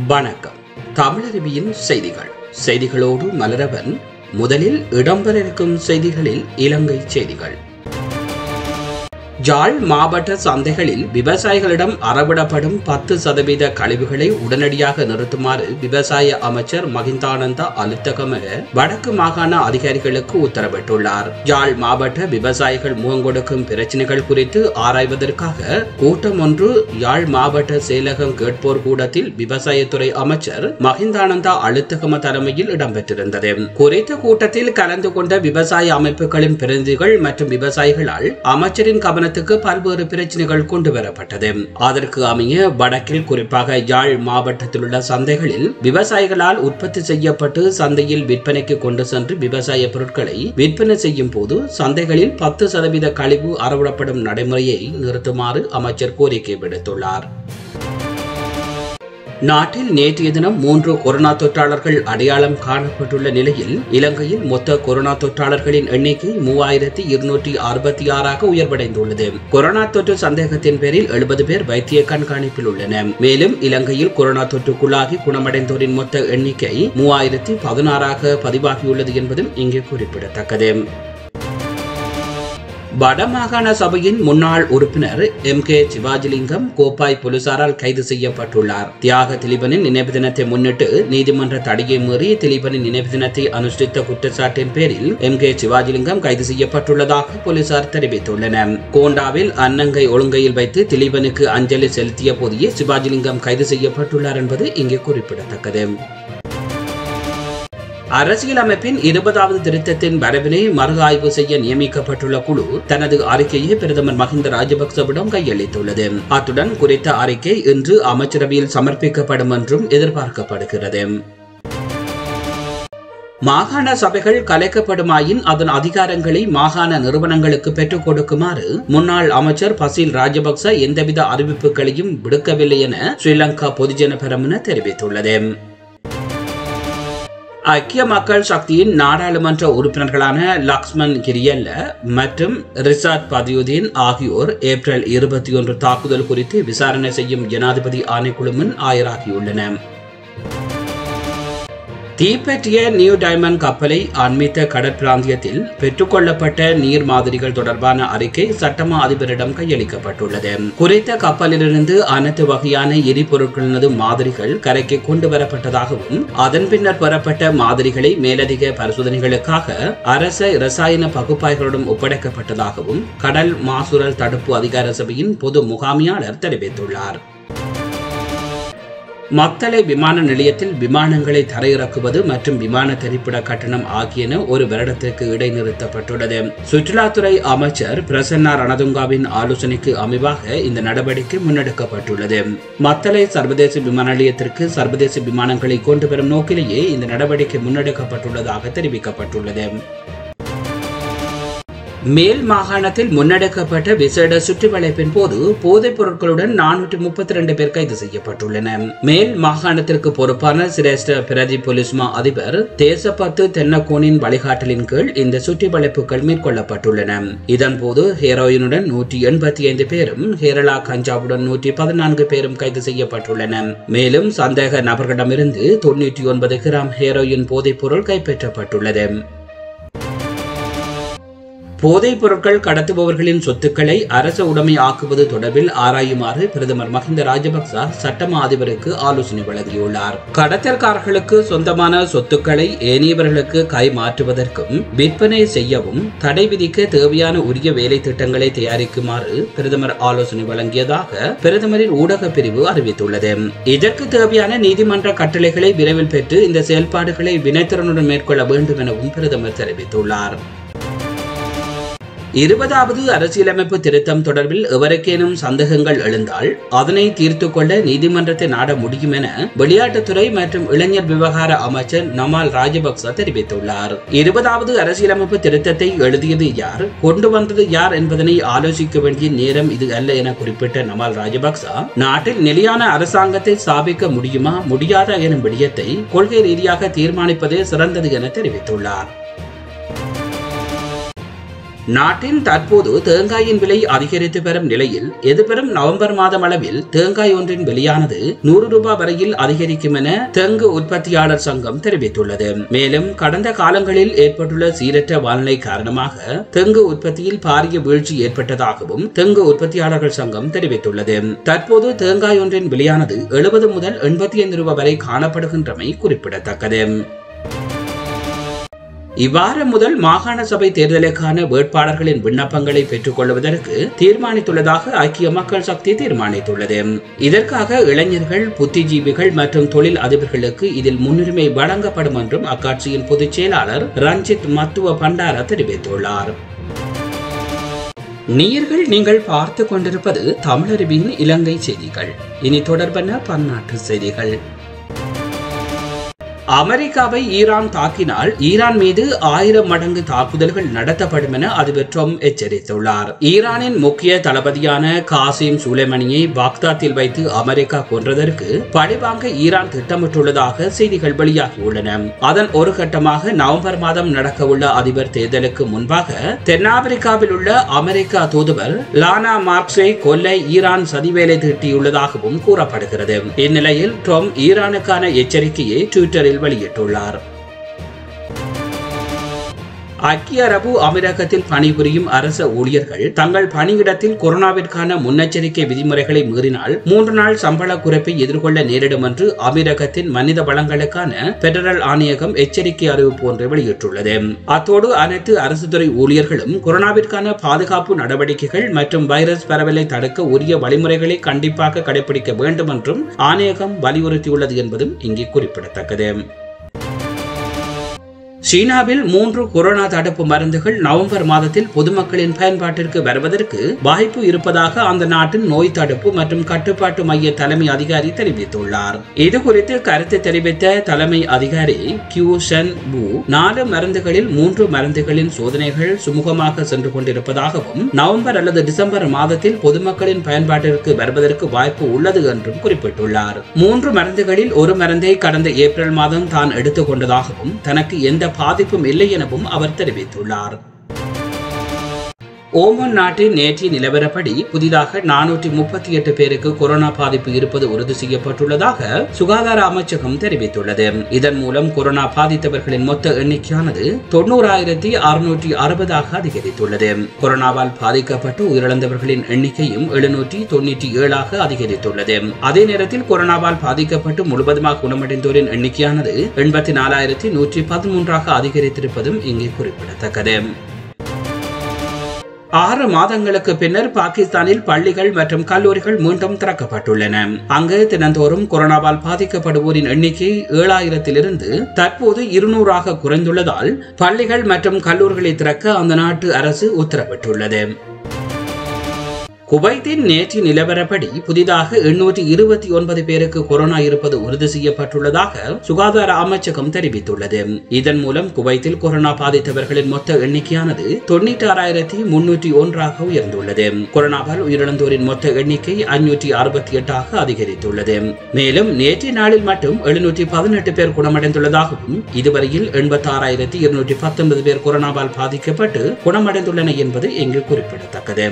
வணக்கம் தமிழருவியின் செய்திகள் செய்திகளோடு மலரவன் முதலில் இடம்பெற இருக்கும் செய்திகளில் இலங்கை செய்திகள் யாழ் மாவட்ட சந்தைகளில் விவசாயிகளிடம் அறவிடப்படும் பத்து சதவீத கழிவுகளை உடனடியாக நிறுத்துமாறு விவசாய அமைச்சர் மகிந்தானந்த அலுத்தகம வடக்கு மாகாண அதிகாரிகளுக்கு உத்தரவிட்டுள்ளார் யாழ் மாவட்ட விவசாயிகள் முகங்கொடுக்கும் பிரச்சினைகள் குறித்து ஆராய்வதற்காக கூட்டம் ஒன்று யாழ் மாவட்ட செயலகம் கேட்போர் கூடத்தில் விவசாயத்துறை அமைச்சர் மகிந்தானந்தா அழுத்தகம தலைமையில் இடம்பெற்றிருந்தது குறித்த கூட்டத்தில் கலந்து கொண்ட விவசாய அமைப்புகளின் பிரதிநிதிகள் மற்றும் விவசாயிகளால் அமைச்சரின் கவனத்துக்கு பல்வேறு பிரச்சனைகள் கொண்டு வரப்பட்டது அதற்கு அமைய வடக்கில் குறிப்பாக யாழ் மாவட்டத்தில் உள்ள சந்தைகளில் விவசாயிகளால் உற்பத்தி செய்யப்பட்டு சந்தையில் விற்பனைக்கு கொண்டு சென்று விவசாய பொருட்களை விற்பனை செய்யும் போது சந்தைகளில் பத்து சதவீத கழிவு அறவிடப்படும் நடைமுறையை நிறுத்துமாறு அமைச்சர் கோரிக்கை விடுத்துள்ளார் நாட்டில் நேற்றைய தினம் மூன்று கொரோனா தொற்றாளர்கள் அடையாளம் காணப்பட்டுள்ள நிலையில் இலங்கையில் மொத்த கொரோனா தொற்றாளர்களின் எண்ணிக்கை மூவாயிரத்தி இருநூற்றி அறுபத்தி ஆறாக உயர்வடைந்துள்ளது கொரோனா தொற்று சந்தேகத்தின் பேரில் எழுபது பேர் வைத்திய கண்காணிப்பில் உள்ளனர் மேலும் இலங்கையில் கொரோனா தொற்றுக்குள்ளாகி குணமடைந்தோரின் மொத்த எண்ணிக்கை மூவாயிரத்தி பதினாறாக பதிவாகியுள்ளது என்பதும் இங்கே குறிப்பிடத்தக்கது வடமாகாண சபையின் முன்னாள் உறுப்பினர் எம் கே சிவாஜிலிங்கம் கோப்பாய் போலீசாரால் கைது செய்யப்பட்டுள்ளார் தியாக திலீபனின் நினைவு தினத்தை முன்னிட்டு நீதிமன்ற தடையை மீறி திலீபனின் நினைவு தினத்தை அனுஷ்டித்த குற்றச்சாட்டின் பேரில் எம் கே சிவாஜிலிங்கம் கைது செய்யப்பட்டுள்ளதாக போலீசார் தெரிவித்துள்ளனர் கோண்டாவில் அன்னங்கை ஒழுங்கையில் வைத்து திலீபனுக்கு அஞ்சலி செலுத்திய போதே சிவாஜிலிங்கம் கைது செய்யப்பட்டுள்ளார் என்பது இங்கே குறிப்பிடத்தக்கது அரசியலமைப்பின் இருபதாவது திருத்தத்தின் வரவினை மறு ஆய்வு செய்ய நியமிக்கப்பட்டுள்ள குழு தனது அறிக்கையை பிரதமர் மஹிந்த ராஜபக்சவிடம் கையளித்துள்ளது அத்துடன் குறித்த அறிக்கை இன்று அமைச்சரவையில் சமர்ப்பிக்கப்படும் என்றும் எதிர்பார்க்கப்படுகிறது மாகாண சபைகள் கலைக்கப்படுமாயின் அதன் அதிகாரங்களை மாகாண நிறுவனங்களுக்கு பெற்றுக் கொடுக்குமாறு முன்னாள் அமைச்சர் பசில் ராஜபக்ச எந்தவித அறிவிப்புகளையும் விடுக்கவில்லை என ஸ்ரீலங்கா பொதுஜன பெரமுன தெரிவித்துள்ளது ஐக்கிய மக்கள் சக்தியின் நாடாளுமன்ற உறுப்பினர்களான லக்ஷ்மண் கிரியல்ல மற்றும் ரிசாட் பதியுதீன் ஆகியோர் ஏப்ரல் இருபத்தி ஒன்று தாக்குதல் குறித்து விசாரணை செய்யும் ஜனாதிபதி ஆணைக்குழு முன் ஆயராகியுள்ளனர் தீப்பற்றிய நியூ டைமண்ட் கப்பலை அண்மித்த கடற்பிராந்தியத்தில் பெற்றுக்கொள்ளப்பட்ட நீர் மாதிரிகள் தொடர்பான அறிக்கை சட்டமா அதிபரிடம் கையளிக்கப்பட்டுள்ளது குறித்த கப்பலிலிருந்து அனைத்து வகையான எரிபொருட்களது மாதிரிகள் கரைக்கு கொண்டு வரப்பட்டதாகவும் அதன் பின்னர் பெறப்பட்ட மாதிரிகளை மேலதிக பரிசோதனைகளுக்காக அரச இரசாயன பகுப்பாய்களுடன் ஒப்படைக்கப்பட்டதாகவும் கடல் மாசுரல் தடுப்பு அதிகார சபையின் பொது முகாமியாளர் தெரிவித்துள்ளார் மத்தளை விமான நிலையத்தில் விமானங்களை தரையிறக்குவது மற்றும் விமான திரைப்பட கட்டணம் ஆகியன ஒரு வருடத்திற்கு இடைநிறுத்தப்பட்டுள்ளது சுற்றுலாத்துறை அமைச்சர் பிரசன்னா ரணதுங்காவின் ஆலோசனைக்கு அமைவாக இந்த நடவடிக்கை முன்னெடுக்கப்பட்டுள்ளது மத்தளை சர்வதேச விமான நிலையத்திற்கு சர்வதேச விமானங்களை கொண்டு வரும் நோக்கிலேயே இந்த நடவடிக்கை முன்னெடுக்கப்பட்டுள்ளதாக தெரிவிக்கப்பட்டுள்ளது மேல் மாகாணத்தில் முன்னெடுக்கப்பட்ட விசேட சுற்றுவளைப்பின் போது போதைப் பொருட்களுடன் நானூற்றி முப்பத்தி ரெண்டு பேர் கைது செய்யப்பட்டுள்ளனர் மேல் மாகாணத்திற்கு பொறுப்பான சிரேஷ்ட பிரதி போலீஸ் மா அதிபர் தேசப்பத்து தென்னகோனின் வழிகாட்டலின் கீழ் இந்த சுற்றுவளைப்புகள் மேற்கொள்ளப்பட்டுள்ளன இதன்போது ஹேரோயினுடன் நூற்றி எண்பத்தி ஐந்து பேரும் கேரளா கஞ்சாவுடன் நூற்றி பதினான்கு பேரும் கைது செய்யப்பட்டுள்ளனர் மேலும் சந்தேக நபர்களிடமிருந்து தொன்னூற்றி ஒன்பது கிராம் ஹேரோயின் போதைப் பொருள் கைப்பற்றப்பட்டுள்ளது போதைப் பொருட்கள் கடத்துபவர்களின் சொத்துக்களை அரச உடைமை ஆக்குவது தொடர்பில் ஆராயுமாறு பிரதமர் மஹிந்த ராஜபக்ச சட்டமா அதிபருக்கு ஆலோசனை வழங்கியுள்ளார் கடத்தல்காரர்களுக்கு சொந்தமான சொத்துக்களை ஏனையவர்களுக்கு கை மாற்றுவதற்கும் விற்பனை செய்யவும் தடை விதிக்க தேவையான உரிய வேலை திட்டங்களை தயாரிக்குமாறு பிரதமர் ஆலோசனை வழங்கியதாக பிரதமரின் ஊடக பிரிவு அறிவித்துள்ளது இதற்கு தேவையான நீதிமன்ற கட்டளைகளை விரைவில் பெற்று இந்த செயல்பாடுகளை வினைத்திறனுடன் மேற்கொள்ள வேண்டும் எனவும் பிரதமர் தெரிவித்துள்ளார் இருபதாவது அரசியலமைப்பு திருத்தம் தொடர்பில் எவருக்கேனும் சந்தேகங்கள் எழுந்தால் அதனை தீர்த்து கொள்ள நீதிமன்றத்தை நாட முடியும் என விளையாட்டுத்துறை மற்றும் இளைஞர் விவகார அமைச்சர் நமால் ராஜபக்ச தெரிவித்துள்ளார் இருபதாவது அரசியலமைப்பு திருத்தத்தை எழுதியது யார் கொண்டு வந்தது யார் என்பதனை ஆலோசிக்க வேண்டிய நேரம் இது அல்ல என குறிப்பிட்ட நமால் ராஜபக்ச நாட்டில் நிலையான அரசாங்கத்தை ஸ்தாபிக்க முடியுமா முடியாதா எனும் விடயத்தை கொள்கை ரீதியாக தீர்மானிப்பதே சிறந்தது என தெரிவித்துள்ளார் நாட்டின் தற்போது தேங்காயின் விலை அதிகரித்து வரும் நிலையில் எதிர்வரும் நவம்பர் மாதம் அளவில் தேங்காய் ஒன்றின் விலையானது நூறு ரூபாய் வரையில் அதிகரிக்கும் என தெங்கு உற்பத்தியாளர் சங்கம் தெரிவித்துள்ளது மேலும் கடந்த காலங்களில் ஏற்பட்டுள்ள சீரற்ற வானிலை காரணமாக தெங்கு உற்பத்தியில் பாரிய வீழ்ச்சி ஏற்பட்டதாகவும் தெங்கு உற்பத்தியாளர்கள் சங்கம் தெரிவித்துள்ளது தற்போது தேங்காய் ஒன்றின் விலையானது எழுபது முதல் எண்பத்தி ஐந்து ரூபாய் வரை காணப்படுகின்றமை குறிப்பிடத்தக்கது இவ்வாரம் முதல் மாகாண சபை தேர்தலுக்கான வேட்பாளர்களின் விண்ணப்பங்களை பெற்றுக் கொள்வதற்கு தீர்மானித்துள்ளதாக ஐக்கிய மக்கள் சக்தி தீர்மானித்துள்ளது இதற்காக இளைஞர்கள் புத்திஜீவிகள் மற்றும் தொழில் அதிபர்களுக்கு இதில் முன்னுரிமை வழங்கப்படும் என்றும் அக்கட்சியின் பொதுச் செயலாளர் ரஞ்சித் மத்துவ பண்டார தெரிவித்துள்ளார் நீர்கள் நீங்கள் பார்த்து கொண்டிருப்பது தமிழருவின் இலங்கை செய்திகள் இனி தொடர்பான பன்னாட்டு செய்திகள் அமெரிக்காவை ஈரான் தாக்கினால் ஈரான் மீது ஆயிரம் மடங்கு தாக்குதல்கள் நடத்தப்படும் என அதிபர் ட்ரம்ப் எச்சரித்துள்ளார் ஈரானின் முக்கிய தளபதியான காசிம் சுலைமணியை பாக்தாத்தில் வைத்து அமெரிக்கா கொன்றதற்கு பழிவாங்க ஈரான் திட்டமிட்டுள்ளதாக செய்திகள் வெளியாகியுள்ளன அதன் ஒரு கட்டமாக நவம்பர் மாதம் நடக்கவுள்ள அதிபர் தேர்தலுக்கு முன்பாக தென்னாப்பிரிக்காவில் உள்ள அமெரிக்கா தூதுவர் லானா மார்க்ஸை கொல்ல ஈரான் சதிவேலை தீட்டியுள்ளதாகவும் கூறப்படுகிறது இந்நிலையில் ட்ரம்ப் ஈரானுக்கான எச்சரிக்கையை ட்விட்டரில் வெளியிட்டுள்ளார் ஐக்கிய அரபு அமீரகத்தில் பணிபுரியும் அரச ஊழியர்கள் தங்கள் பணியிடத்தில் கொரோனாவிற்கான முன்னெச்சரிக்கை விதிமுறைகளை மீறினால் மூன்று நாள் சம்பள குறைப்பை எதிர்கொள்ள நேரிடும் என்று அமீரகத்தின் மனித வளங்களுக்கான பெடரல் ஆணையகம் எச்சரிக்கை அறிவிப்பு ஒன்றை வெளியிட்டுள்ளது அத்தோடு அனைத்து அரசு துறை ஊழியர்களும் கொரோனாவிற்கான பாதுகாப்பு நடவடிக்கைகள் மற்றும் வைரஸ் பரவலை தடுக்க உரிய வழிமுறைகளை கண்டிப்பாக கடைபிடிக்க வேண்டும் என்றும் ஆணையகம் வலியுறுத்தியுள்ளது என்பதும் இங்கே குறிப்பிடத்தக்கது சீனாவில் மூன்று கொரோனா தடுப்பு மருந்துகள் நவம்பர் மாதத்தில் பொதுமக்களின் பயன்பாட்டிற்கு வருவதற்கு வாய்ப்பு இருப்பதாக அந்த நாட்டின் நோய் தடுப்பு மற்றும் கட்டுப்பாட்டு மைய தலைமை அதிகாரி தெரிவித்துள்ளார் இது குறித்து கருத்து தெரிவித்த தலைமை அதிகாரி கியூ ஷன் பூ நாலு மருந்துகளில் மூன்று மருந்துகளின் சோதனைகள் சுமூகமாக சென்று கொண்டிருப்பதாகவும் நவம்பர் அல்லது டிசம்பர் மாதத்தில் பொதுமக்களின் பயன்பாட்டிற்கு வருவதற்கு வாய்ப்பு உள்ளது என்றும் குறிப்பிட்டுள்ளார் மூன்று மருந்துகளில் ஒரு மருந்தை கடந்த ஏப்ரல் மாதம் தான் எடுத்துக் கொண்டதாகவும் தனக்கு எந்த பாதிப்பும் இல்லை எனவும் அவர் தெரிவித்துள்ளார் ஓமன் நாட்டின் நேற்றைய நிலவரப்படி புதிதாக நானூற்றி முப்பத்தி எட்டு பேருக்கு கொரோனா பாதிப்பு இருப்பது உறுதி செய்யப்பட்டுள்ளதாக சுகாதார அமைச்சகம் தெரிவித்துள்ளது இதன் மூலம் கொரோனா பாதித்தவர்களின் மொத்த எண்ணிக்கையானது தொண்ணூறாயிரத்தி அறுநூற்றி அறுபதாக அதிகரித்துள்ளது கொரோனாவால் பாதிக்கப்பட்டு உயிரிழந்தவர்களின் எண்ணிக்கையும் எழுநூற்றி தொண்ணூற்றி ஏழாக அதிகரித்துள்ளது அதே நேரத்தில் கொரோனாவால் பாதிக்கப்பட்டு முழுவதுமாக குணமடைந்தோரின் எண்ணிக்கையானது எண்பத்தி நாலாயிரத்தி நூற்றி பதிமூன்றாக அதிகரித்திருப்பதும் இங்கே குறிப்பிடத்தக்கது ஆறு மாதங்களுக்கு பின்னர் பாகிஸ்தானில் பள்ளிகள் மற்றும் கல்லூரிகள் மீண்டும் திறக்கப்பட்டுள்ளன அங்கு தினந்தோறும் கொரோனாவால் பாதிக்கப்படுவோரின் எண்ணிக்கை ஏழாயிரத்திலிருந்து தற்போது இருநூறாக குறைந்துள்ளதால் பள்ளிகள் மற்றும் கல்லூரிகளை திறக்க அந்த நாட்டு அரசு உத்தரவிட்டுள்ளது குவைத்தின் நேற்று நிலவரப்படி புதிதாக எண்ணூற்றி இருபத்தி ஒன்பது பேருக்கு கொரோனா இருப்பது உறுதி செய்யப்பட்டுள்ளதாக சுகாதார அமைச்சகம் தெரிவித்துள்ளது இதன் மூலம் குவைத்தில் கொரோனா பாதித்தவர்களின் மொத்த எண்ணிக்கையானது தொண்ணூற்றி ஆறாயிரத்தி முன்னூற்றி ஒன்றாக உயர்ந்துள்ளது கொரோனாவால் உயிரிழந்தோரின் மொத்த எண்ணிக்கை ஐநூற்றி அறுபத்தி எட்டாக அதிகரித்துள்ளது மேலும் நேற்றைய நாளில் மட்டும் எழுநூற்றி பதினெட்டு பேர் குணமடைந்துள்ளதாகவும் இதுவரையில் எண்பத்தி ஆறாயிரத்தி இருநூற்றி பத்தொன்பது பேர் கொரோனாவால் பாதிக்கப்பட்டு குணமடைந்துள்ளனர் என்பது இங்கு குறிப்பிடத்தக்கது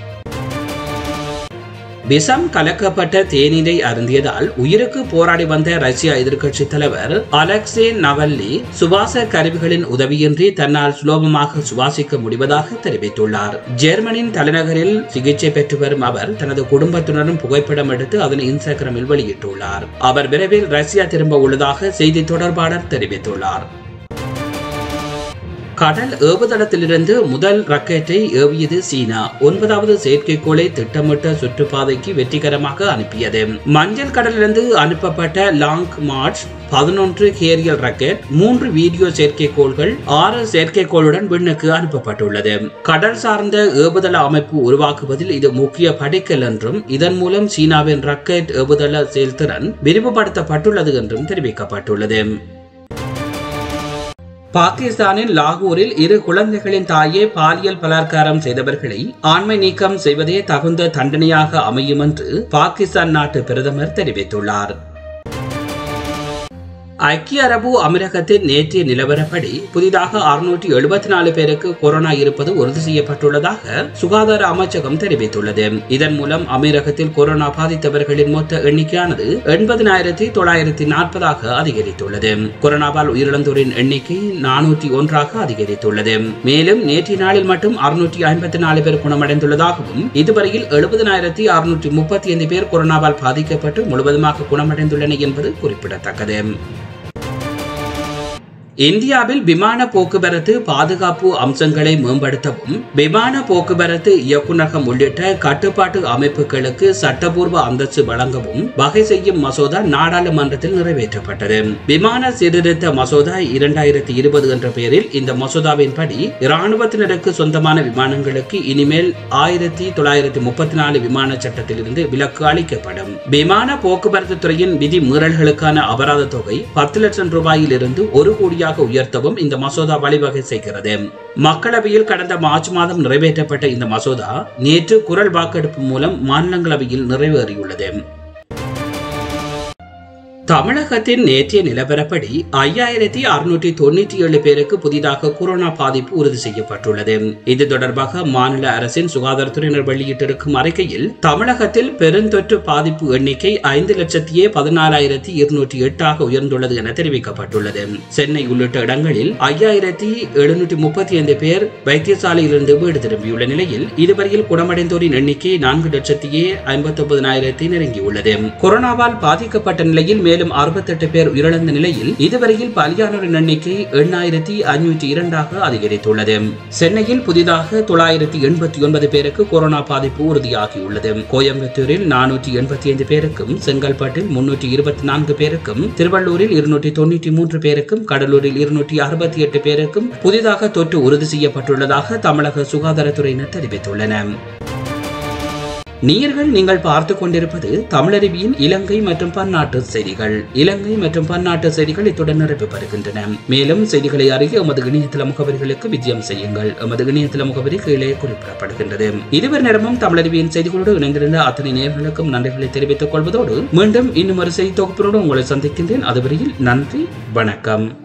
விஷம் கலக்கப்பட்ட தேநீரை அருந்தியதால் உயிருக்கு போராடி வந்த ரஷ்யா எதிர்க்கட்சி தலைவர் அலெக்சே நவல்லி சுவாச கருவிகளின் உதவியின்றி தன்னால் சுலபமாக சுவாசிக்க முடிவதாக தெரிவித்துள்ளார் ஜெர்மனியின் தலைநகரில் சிகிச்சை பெற்று வரும் அவர் தனது குடும்பத்தினரும் புகைப்படம் எடுத்து அதனை இன்ஸ்டாகிராமில் வெளியிட்டுள்ளார் அவர் விரைவில் ரஷ்யா திரும்ப உள்ளதாக செய்தி தொடர்பாளர் தெரிவித்துள்ளார் கடல் ஏவுதளத்திலிருந்து முதல் ராக்கெட்டை ஏவியது சீனா ஒன்பதாவது செயற்கைக்கோளை திட்டமிட்ட சுற்றுப்பாதைக்கு வெற்றிகரமாக அனுப்பியது மஞ்சள் கடலிலிருந்து அனுப்பப்பட்ட லாங் மார்ச் பதினொன்று கேரியல் ராக்கெட் மூன்று வீடியோ செயற்கைக்கோள்கள் ஆறு செயற்கைக்கோளுடன் விண்ணுக்கு அனுப்பப்பட்டுள்ளது கடல் சார்ந்த ஏவுதள அமைப்பு உருவாக்குவதில் இது முக்கிய படிக்கல் என்றும் இதன் மூலம் சீனாவின் ராக்கெட் ஏவுதள செயல்திறன் விரிவுபடுத்தப்பட்டுள்ளது என்றும் தெரிவிக்கப்பட்டுள்ளது பாகிஸ்தானின் லாகூரில் இரு குழந்தைகளின் தாயை பாலியல் பலாத்காரம் செய்தவர்களை ஆண்மை நீக்கம் செய்வதே தகுந்த தண்டனையாக அமையும் என்று பாகிஸ்தான் நாட்டு பிரதமர் தெரிவித்துள்ளார் ஐக்கிய அரபு அமீரகத்தின் நேற்றைய நிலவரப்படி புதிதாக அறுநூற்றி எழுபத்தி நாலு பேருக்கு கொரோனா இருப்பது உறுதி செய்யப்பட்டுள்ளதாக சுகாதார அமைச்சகம் தெரிவித்துள்ளது இதன் மூலம் அமீரகத்தில் கொரோனா பாதித்தவர்களின் மொத்த எண்ணிக்கையானது எண்பதினாயிரத்தி தொள்ளாயிரத்தி நாற்பதாக அதிகரித்துள்ளது கொரோனாவால் உயிரிழந்தோரின் எண்ணிக்கை நானூற்றி ஒன்றாக அதிகரித்துள்ளது மேலும் நேற்றைய நாளில் மட்டும் அறுநூற்றி ஐம்பத்தி நாலு பேர் குணமடைந்துள்ளதாகவும் இதுவரையில் எழுபதினாயிரத்தி அறுநூற்றி முப்பத்தி ஐந்து பேர் கொரோனாவால் பாதிக்கப்பட்டு முழுவதுமாக குணமடைந்துள்ளனர் என்பது குறிப்பிடத்தக்கது இந்தியாவில் விமான போக்குவரத்து பாதுகாப்பு அம்சங்களை மேம்படுத்தவும் விமான போக்குவரத்து இயக்குநரகம் உள்ளிட்ட கட்டுப்பாட்டு அமைப்புகளுக்கு சட்டபூர்வ அந்தஸ்து வழங்கவும் வகை செய்யும் மசோதா நாடாளுமன்றத்தில் நிறைவேற்றப்பட்டது விமான சீர்திருத்த மசோதா இரண்டாயிரத்தி இருபது என்ற பெயரில் இந்த மசோதாவின்படி இராணுவத்தினருக்கு சொந்தமான விமானங்களுக்கு இனிமேல் ஆயிரத்தி தொள்ளாயிரத்தி முப்பத்தி நாலு விமான சட்டத்திலிருந்து விலக்கு அளிக்கப்படும் விமான போக்குவரத்து துறையின் விதி மீறல்களுக்கான அபராத தொகை பத்து லட்சம் ரூபாயில் இருந்து ஒரு கோடி கோடியாக உயர்த்தவும் இந்த மசோதா வழிவகை செய்கிறது மக்களவையில் கடந்த மார்ச் மாதம் நிறைவேற்றப்பட்ட இந்த மசோதா நேற்று குரல் வாக்கெடுப்பு மூலம் மாநிலங்களவையில் நிறைவேறியுள்ளது தமிழகத்தின் நேற்றைய நிலவரப்படி ஐயாயிரத்தி அறுநூற்றி தொண்ணூற்றி ஏழு பேருக்கு புதிதாக கொரோனா பாதிப்பு உறுதி செய்யப்பட்டுள்ளது இது தொடர்பாக மாநில அரசின் சுகாதாரத்துறையினர் வெளியிட்டிருக்கும் அறிக்கையில் தமிழகத்தில் பெருந்தொற்று பாதிப்பு எண்ணிக்கை ஐந்து லட்சத்தியே பதினாலாயிரத்தி இருநூற்றி எட்டாக உயர்ந்துள்ளது என தெரிவிக்கப்பட்டுள்ளது சென்னை உள்ளிட்ட இடங்களில் ஐயாயிரத்தி எழுநூற்றி முப்பத்தி ஐந்து பேர் வைத்தியசாலையிலிருந்து வீடு திரும்பியுள்ள நிலையில் இதுவரையில் குணமடைந்தோரின் எண்ணிக்கை நான்கு லட்சத்தியே ஐம்பத்தி ஒன்பதாயிரத்தை நெருங்கியுள்ளது கொரோனாவால் பாதிக்கப்பட்ட நிலையில் மேலும் அறுபத்தெட்டு பேர் உயிரிழந்த நிலையில் இதுவரையில் பலியானோரின் எண்ணிக்கை எண்ணாயிரத்தி ஐநூற்றி இரண்டாக அதிகரித்துள்ளது சென்னையில் புதிதாக தொள்ளாயிரத்தி எண்பத்தி ஒன்பது பேருக்கு கொரோனா பாதிப்பு உறுதியாகியுள்ளது கோயம்புத்தூரில் நானூற்றி எண்பத்தி ஐந்து பேருக்கும் செங்கல்பட்டில் முன்னூற்றி இருபத்தி நான்கு பேருக்கும் திருவள்ளூரில் இருநூற்றி தொண்ணூற்றி மூன்று பேருக்கும் கடலூரில் இருநூற்றி அறுபத்தி எட்டு பேருக்கும் புதிதாக தொற்று உறுதி செய்யப்பட்டுள்ளதாக தமிழக சுகாதாரத்துறையினர் தெரிவித்துள்ளனர் நீர்கள் நீங்கள் பார்த்து கொண்டிருப்பது தமிழருவியின் இலங்கை மற்றும் பன்னாட்டு செய்திகள் இலங்கை மற்றும் பன்னாட்டு செய்திகள் இத்துடன் நிறைவு பெறுகின்றன மேலும் செய்திகளை அறிய எமது இணையதள முகவரிகளுக்கு விஜயம் செய்யுங்கள் எமது இணையதள முகவரி கீழே குறிப்பிடப்படுகின்றது இதுவரை நேரமும் தமிழருவியின் செய்திகளோடு இணைந்திருந்த அத்தனை நேர்களுக்கும் நன்றிகளை தெரிவித்துக் கொள்வதோடு மீண்டும் இன்னும் ஒரு செய்தி தொகுப்பினோடு உங்களை சந்திக்கின்றேன் அதுவரையில் நன்றி வணக்கம்